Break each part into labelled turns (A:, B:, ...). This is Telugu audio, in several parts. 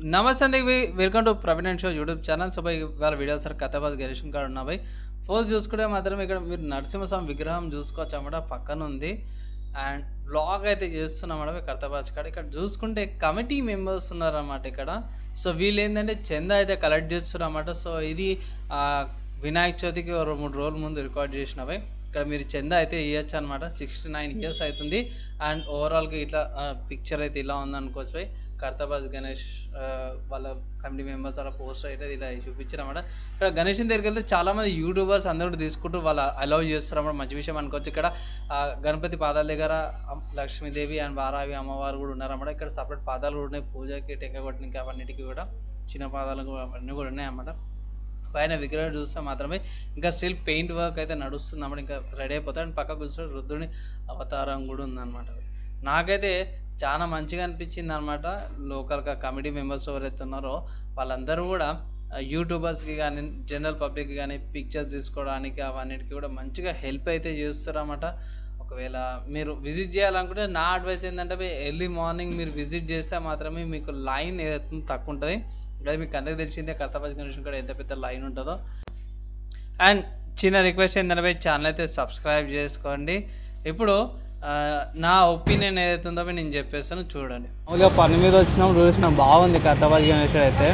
A: నమస్తే అండి welcome to Praveen and show YouTube channel so bye ఇవాళ వీడియో సార్ కథాబాజ్ గణేషన్ కాడ ఉన్నా బై ఫస్ట్ చూసుకుంటే మాత్రం ఇక్కడ మీరు నరసింహస్వామి విగ్రహం చూసుకోవచ్చు అన్నమాట పక్కన ఉంది అండ్ బ్లాగ్ అయితే చేస్తున్నాం మేడం కర్తాబాజ్ కాడ ఇక్కడ చూసుకుంటే కమిటీ మెంబర్స్ ఉన్నారన్నమాట ఇక్కడ సో వీళ్ళు ఏంటంటే చందా అయితే కలెక్ట్ చేస్తున్నారు అన్నమాట సో ఇది ఆ, వినాయక చవితికి ఒక రెండు మూడు రోజుల ముందు రికార్డ్ చేసినవి ఇక్కడ మీరు చందా అయితే ఇవ్వచ్చు అనమాట సిక్స్టీ నైన్ ఇయర్స్ అవుతుంది అండ్ ఓవరాల్గా ఇట్లా పిక్చర్ అయితే ఇలా ఉంది అనుకోవచ్చు పోయి కర్తాబాజ్ గణేష్ ఆ, వాళ్ళ కమిటీ మెంబర్స్ వాళ్ళ పోస్టర్ అయితే ఇలా చూపించారన్నమాట ఇక్కడ గణేష్ దగ్గరికి వెళ్తే చాలా మంది యూట్యూబర్స్ అందరూ కూడా తీసుకుంటూ వాళ్ళ అలౌ చేస్తారన్నమాట మంచి విషయం అనుకోవచ్చు ఇక్కడ ఆ, గణపతి పాదాల దగ్గర అమ్- లక్ష్మీదేవి అండ్ వారావి అమ్మవారు కూడా ఉన్నారన్నమాట ఇక్కడ సపరేట్ పాదాలు కూడా ఉన్నాయి పూజకి టెంక కొట్టడానికి అవన్నిటికీ కూడా చిన్న పాదాలు కూడా అవన్నీ కూడా ఉన్నాయి అన్నమాట పైన విగ్రహం చూస్తే మాత్రమే ఇంకా స్టిల్ పెయింట్ వర్క్ అయితే నడుస్తుంది అన్నమాట ఇంకా రెడీ అయిపోతుంది అండ్ పక్కకు చూస్తే రుద్రుని అవతారం కూడా ఉందన్నమాట నాకైతే చాలా మంచిగా అనిపించింది అనమాట లోకల్గా కమిటీ మెంబర్స్ ఎవరైతే ఉన్నారో వాళ్ళందరూ కూడా ఆ, యూట్యూబర్స్కి కానీ జనరల్ పబ్లిక్కి కానీ పిక్చర్స్ తీసుకోవడానికి అవన్నిటికీ కూడా మంచిగా హెల్ప్ అయితే చేస్తారన్నమాట ఒకవేళ మీరు విజిట్ చేయాలనుకుంటే నా అడ్వైస్ ఏంటంటే ఎర్లీ మార్నింగ్ మీరు విజిట్ చేస్తే మాత్రమే మీకు లైన్ ఏదైతే తక్కువ ఉంటుంది అది మీకు అందరికి తెలిసిందే కర్తాబాజ్ గణేష్ కూడా ఎంత పెద్ద లైన్ ఉంటుందో అండ్ చిన్న రిక్వెస్ట్ ఏంటంటే ఛానల్ అయితే సబ్స్క్రైబ్ చేసుకోండి ఇప్పుడు ఆ, నా ఒపీనియన్ ఏదైతే ఉందో నేను చెప్పేస్తాను చూడండి
B: మామూలుగా పని మీద వచ్చినప్పుడు చూసిన బాగుంది కర్తాబాజ్ గణేశుడు అయితే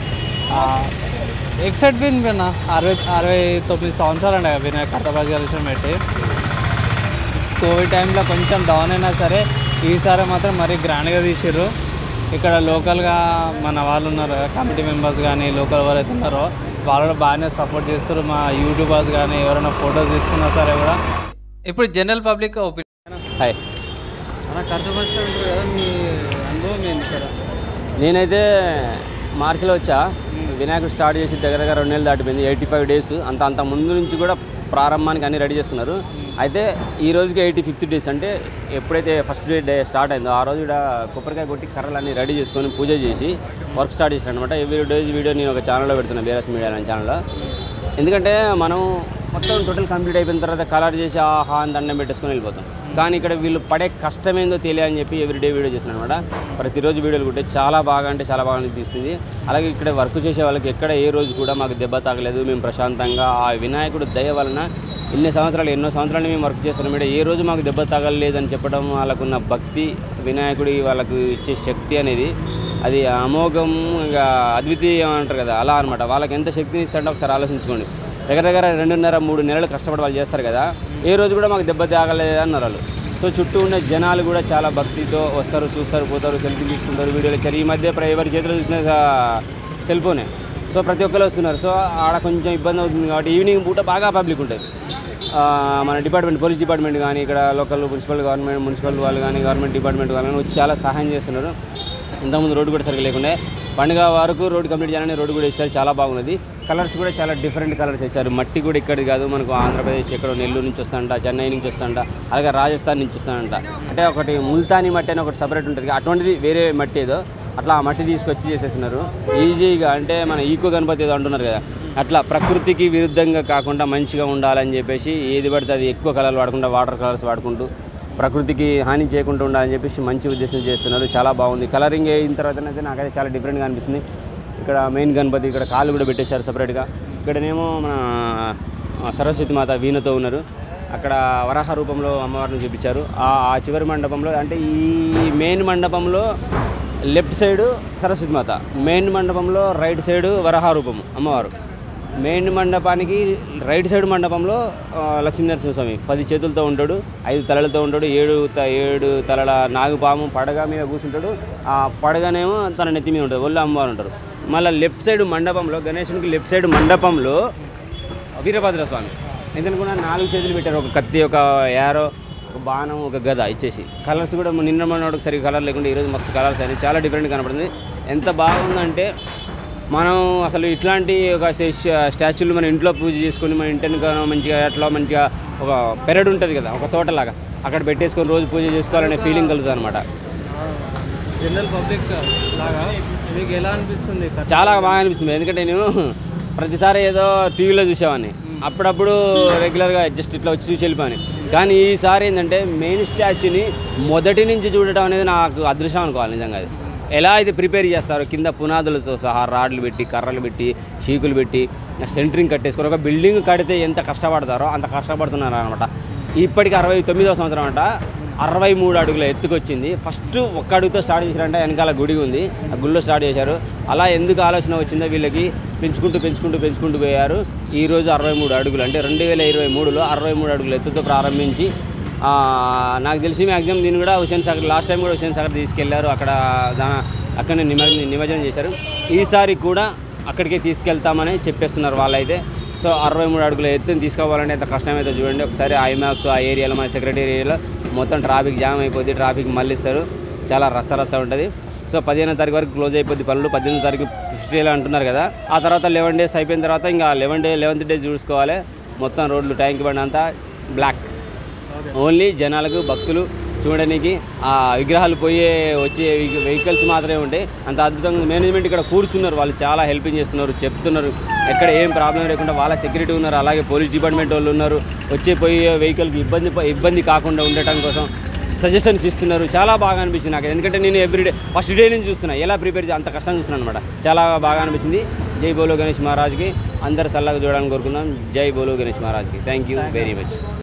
B: ఎక్సైట్ విన్నా అరవై అరవై తొమ్మిది సంవత్సరాలు అండి వినాయక కర్తాబాజ్ గణేశుడు పెట్టి కోవిడ్ టైంలో కొంచెం డౌన్ అయినా సరే ఈసారి మాత్రం మరీ గ్రాండ్గా తీసిర్రు ఇక్కడ లోకల్గా మన వాళ్ళు ఉన్నారు కమిటీ మెంబర్స్ కానీ లోకల్ ఎవరైతే ఉన్నారో వాళ్ళు కూడా బాగానే సపోర్ట్ చేస్తారు మా యూట్యూబర్స్ కానీ ఎవరైనా ఫొటోస్ తీసుకున్నా సరే కూడా
A: ఇప్పుడు జనరల్ పబ్లిక్ ఒపీనియన్
C: హాయ్
B: మన కర్తాబాజ్ కదా మీ అనుభవం ఏంటి ఇక్కడ
C: నేనైతే మార్చిలో వచ్చా వినాయకుడు స్టార్ట్ చేసి దగ్గర దగ్గర రెండు నెలలు దాటిపోయింది ఎయిటీ ఫైవ్ డేస్ అంత అంత ముందు నుంచి కూడా ప్రారంభానికి అన్ని రెడీ చేసుకున్నారు అయితే ఈ రోజుకి ఎయిటీ ఫిఫ్త్ డేస్ అంటే ఎప్పుడైతే ఫస్ట్ డే డే స్టార్ట్ అయిందో ఆ రోజు ఇక్కడ కొబ్బరికాయ కొట్టి కర్రలు అన్ని రెడీ చేసుకొని పూజ చేసి వర్క్ స్టార్ట్ చేశాను అనమాట ఎవ్రీ డేస్ వీడియో నేను ఒక ఛానల్లో పెడుతున్నాను బీఆర్ఎస్ మీడియా అనే ఛానల్లో ఎందుకంటే మనం మొత్తం టోటల్ కంప్లీట్ అయిపోయిన తర్వాత కలర్ చేసి ఆహా అని దండం పెట్టేసుకొని వెళ్ళిపోతాం కానీ ఇక్కడ వీళ్ళు పడే కష్టం ఏందో తెలియని చెప్పి ఎవ్రీడే వీడియో చేస్తున్నాను అనమాట ప్రతిరోజు వీడియోలు కూడా చాలా బాగా అంటే చాలా బాగా అనిపిస్తుంది అలాగే ఇక్కడ వర్క్ చేసే వాళ్ళకి ఎక్కడ ఏ రోజు కూడా మాకు దెబ్బ తాగలేదు మేము ప్రశాంతంగా ఆ వినాయకుడు దయ వలన ఎన్ని సంవత్సరాలు ఎన్నో సంవత్సరాలు మేము వర్క్ చేస్తున్నాం ఇక్కడ ఏ రోజు మాకు దెబ్బ తగలలేదని చెప్పడం వాళ్ళకున్న భక్తి వినాయకుడి వాళ్ళకు ఇచ్చే శక్తి అనేది అది అమోఘం ఇక అద్వితీయం అంటారు కదా అలా అనమాట వాళ్ళకి ఎంత శక్తిని ఇస్తాడో ఒకసారి ఆలోచించుకోండి దగ్గర దగ్గర రెండున్నర మూడు నెలలు కష్టపడి వాళ్ళు చేస్తారు కదా ఏ రోజు కూడా మాకు దెబ్బ తాగలేదు అన్నారు వాళ్ళు సో చుట్టూ ఉన్న జనాలు కూడా చాలా భక్తితో వస్తారు చూస్తారు పోతారు సెల్ఫీ తీసుకుంటారు వీడియోలు ఇచ్చారు ఈ మధ్య ప్ర- ఎవరి చేతిలో చూసిన సెల్ ఫోనే సో ప్రతి ఒక్కరు వస్తున్నారు సో ఆడ కొంచెం ఇబ్బంది అవుతుంది కాబట్టి ఈవినింగ్ పూట బాగా పబ్లిక్ ఉంటుంది ఆ, మన డిపార్ట్మెంట్ పోలీస్ డిపార్ట్మెంట్ కానీ ఇక్కడ లోకల్ మున్సిపల్ గవర్నమెంట్ మున్సిపల్ వాళ్ళు కానీ గవర్నమెంట్ డిపార్ట్మెంట్ వాళ్ళు కానీ వచ్చి చాలా సహాయం చేస్తున్నారు ఇంతకుముందు రోడ్డు కూడా సరిగ్గా లేకుండా పండుగ వరకు రోడ్డు కంప్లీట్ చేయాలని రోడ్డు కూడా ఇచ్చారు చాలా బాగున్నది కలర్స్ కూడా చాలా డిఫరెంట్ కలర్స్ ఇచ్చారు మట్టి కూడా ఇక్కడిది కాదు మనకు ఆంధ్రప్రదేశ్ ఎక్కడో నెల్లూరు నుంచి వస్తానంట చెన్నై నుంచి వస్తానంట అలాగే రాజస్థాన్ నుంచి వస్తానంట అంటే ఒకటి ముల్తానీ మట్టి అని ఒకటి సపరేట్ ఉంటుంది అటువంటిది వేరే మట్టి ఏదో అట్లా ఆ మట్టి తీసుకొచ్చి చేసేస్తున్నారు ఈజీగా అంటే మన ఈకో గణపతి ఏదో అంటున్నారు కదా అట్లా ప్రకృతికి విరుద్ధంగా కాకుండా మంచిగా ఉండాలని చెప్పేసి ఏది పడితే అది ఎక్కువ కలర్లు వాడకుండా వాటర్ కలర్స్ వాడుకుంటూ ప్రకృతికి హాని చేయకుండా ఉండాలని చెప్పేసి మంచి ఉద్దేశం చేస్తున్నారు చాలా బాగుంది కలరింగ్ అయిన తర్వాత అయితే నాకైతే చాలా డిఫరెంట్గా అనిపిస్తుంది ఇక్కడ మెయిన్ గణపతి ఇక్కడ కాళ్ళు కూడా పెట్టేశారు సపరేట్గా ఇక్కడనేమో మన ఆ, సరస్వతి మాత వీణతో ఉన్నారు అక్కడ వరాహ రూపంలో అమ్మవారిని చూపించారు ఆ ఆ చివరి మండపంలో అంటే ఈ మెయిన్ మండపంలో లెఫ్ట్ సైడు సరస్వతి మాత మెయిన్ మండపంలో రైట్ సైడు వరాహ రూపము అమ్మవారు మెయిన్ మండపానికి రైట్ సైడ్ మండపంలో ఆ, లక్ష్మీ నరసింహస్వామి పది చేతులతో ఉంటాడు ఐదు తలలతో ఉంటాడు ఏడు త- ఏడు తలల నాగుపాము పడగ మీద కూర్చుంటాడు ఆ పడగనేమో తన నెత్తి మీద ఉంటుంది ఒళ్ళు అమ్మవారు ఉంటారు మళ్ళీ లెఫ్ట్ సైడ్ మండపంలో గణేశునికి లెఫ్ట్ సైడ్ మండపంలో వీరభద్ర స్వామి ఎందుకనుకున్నా నాలుగు చేతులు పెట్టారు ఒక కత్తి ఒక యారో ఒక బాణం ఒక గద ఇచ్చేసి కలర్స్ కూడా నిన్న మొన్నటికి సరిగ్గా కలర్ లేకుండా ఈరోజు మస్తు కలర్స్ అని చాలా డిఫరెంట్ కనపడుతుంది ఎంత బాగుందంటే మనం అసలు ఇట్లాంటి ఒక స్టాచ్యూలు మన ఇంట్లో పూజ చేసుకొని మన ఇంటిని మంచిగా అట్లా మంచిగా ఒక పెరడు ఉంటుంది కదా ఒక తోటలాగా అక్కడ పెట్టేసుకొని రోజు పూజ చేసుకోవాలనే ఫీలింగ్ కలుగుతుంది అనమాట
B: జనరల్ పబ్లిక్ లాగా మీకు ఎలా అనిపిస్తుంది
C: చాలా బాగా అనిపిస్తుంది ఎందుకంటే నేను ప్రతిసారి ఏదో టీవీలో చూసేవాడిని అప్పుడప్పుడు రెగ్యులర్గా జస్ట్ ఇట్లా వచ్చి చూసి వెళ్ళిపోయాను కానీ ఈసారి ఏంటంటే మెయిన్ స్టాచ్యూని మొదటి నుంచి చూడటం అనేది నాకు అదృష్టం అనుకోవాలి నిజంగా అది ఎలా అయితే ప్రిపేర్ చేస్తారో కింద పునాదులతో సహా రాడ్లు పెట్టి కర్రలు పెట్టి షీకులు పెట్టి సెంటరింగ్ కట్టేసుకొని ఒక బిల్డింగ్ కడితే ఎంత కష్టపడతారో అంత కష్టపడుతున్నారు అనమాట ఇప్పటికి అరవై తొమ్మిదో సంవత్సరం అంట అరవై మూడు అడుగుల ఎత్తుకొచ్చింది ఫస్ట్ ఒక్క అడుగుతో స్టార్ట్ చేశారంటే వెనకాల గుడి ఉంది ఆ గుడిలో స్టార్ట్ చేశారు అలా ఎందుకు ఆలోచన వచ్చిందో వీళ్ళకి పెంచుకుంటూ పెంచుకుంటూ పెంచుకుంటూ పోయారు ఈరోజు అరవై మూడు అడుగులు అంటే రెండు వేల ఇరవై మూడులో అరవై మూడు అడుగుల ఎత్తుతో ప్రారంభించి ఆ, నాకు తెలిసి మ్యాక్సిమం దీన్ని కూడా హుసేన్ సాగర్ లాస్ట్ టైం కూడా హుసేన్ సాగర్ తీసుకెళ్లారు అక్కడ దా అక్కడనే నిమజ్జనం నిమజ్జనం చేశారు ఈసారి కూడా అక్కడికే తీసుకెళ్తామని చెప్పేస్తున్నారు వాళ్ళైతే సో అరవై మూడు అడుగుల ఎత్తుని తీసుకోవాలంటే ఎంత కష్టమైతే చూడండి ఒకసారి ఐమాక్స్ ఆ ఏరియాలో మన సెక్రటరీ ఏరియాలో మొత్తం ట్రాఫిక్ జామ్ అయిపోద్ది ట్రాఫిక్ మళ్ళిస్తారు చాలా రచ్చ రచ్చ ఉంటుంది సో పదిహేనో తారీఖు వరకు క్లోజ్ అయిపోద్ది పనులు పద్దెనిమిదో తారీఖు ఫిఫ్టీలో అంటున్నారు కదా ఆ తర్వాత లెవెన్ డేస్ అయిపోయిన తర్వాత ఇంకా లెవెన్ డే లెవెన్త్ డే చూసుకోవాలి మొత్తం రోడ్లు ట్యాంక్ బండి అంతా బ్లాక్ ఓన్లీ జనాలకు భక్తులు చూడడానికి ఆ విగ్రహాలు పోయే వచ్చే వెహి- వెహికల్స్ మాత్రమే ఉంటాయి అంత అద్భుతంగా మేనేజ్మెంట్ ఇక్కడ కూర్చున్నారు వాళ్ళు చాలా హెల్పింగ్ చేస్తున్నారు చెప్తున్నారు ఎక్కడ ఏం ప్రాబ్లం లేకుండా వాళ్ళ సెక్యూరిటీ ఉన్నారు అలాగే పోలీస్ డిపార్ట్మెంట్ వాళ్ళు ఉన్నారు వచ్చే పోయే వెహికల్కి ఇబ్బంది ఇబ్బంది కాకుండా ఉండటం కోసం సజెషన్స్ ఇస్తున్నారు చాలా బాగా అనిపించింది నాకు ఎందుకంటే నేను ఎవ్రీడే ఫస్ట్ డే నుంచి చూస్తున్నా ఎలా ప్రిపేర్ చే అంత కష్టంగా చూస్తున్నాను అనమాట చాలా బాగా అనిపించింది జై బోలో గణేష్ మహారాజ్కి అందరు సల్లగా చూడాలని కోరుకున్నాం జై బోలో గణేష్ మహారాజ్కి థ్యాంక్ యూ వెరీ మచ్